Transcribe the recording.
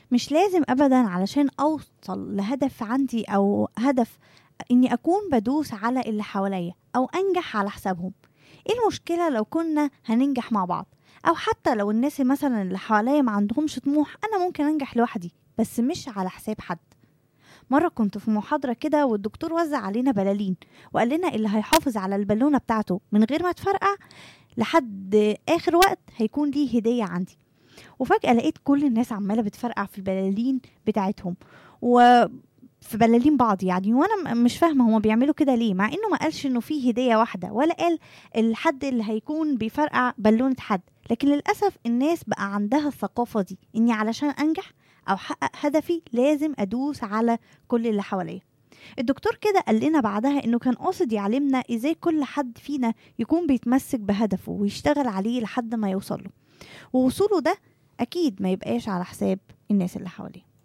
مش لازم ابدا علشان اوصل لهدف عندي او هدف اني اكون بدوس على اللي حواليا او انجح على حسابهم ايه المشكله لو كنا هننجح مع بعض او حتى لو الناس مثلا اللي حواليا ما عندهمش طموح انا ممكن انجح لوحدي بس مش على حساب حد مرة كنت في محاضرة كده والدكتور وزع علينا بلالين وقال لنا اللي هيحافظ على البالونة بتاعته من غير ما تفرقع لحد آخر وقت هيكون ليه هدية عندي وفجأة لقيت كل الناس عمالة بتفرقع في البلالين بتاعتهم و في بلالين بعض يعني وانا م- مش فاهمه هما بيعملوا كده ليه مع انه ما قالش انه في هديه واحده ولا قال الحد اللي هيكون بيفرقع بالونه حد لكن للاسف الناس بقى عندها الثقافه دي اني علشان انجح او احقق هدفي لازم ادوس على كل اللي حواليا الدكتور كده قال لنا بعدها انه كان قاصد يعلمنا ازاي كل حد فينا يكون بيتمسك بهدفه ويشتغل عليه لحد ما يوصل له ووصوله ده اكيد ما يبقاش على حساب الناس اللي حواليه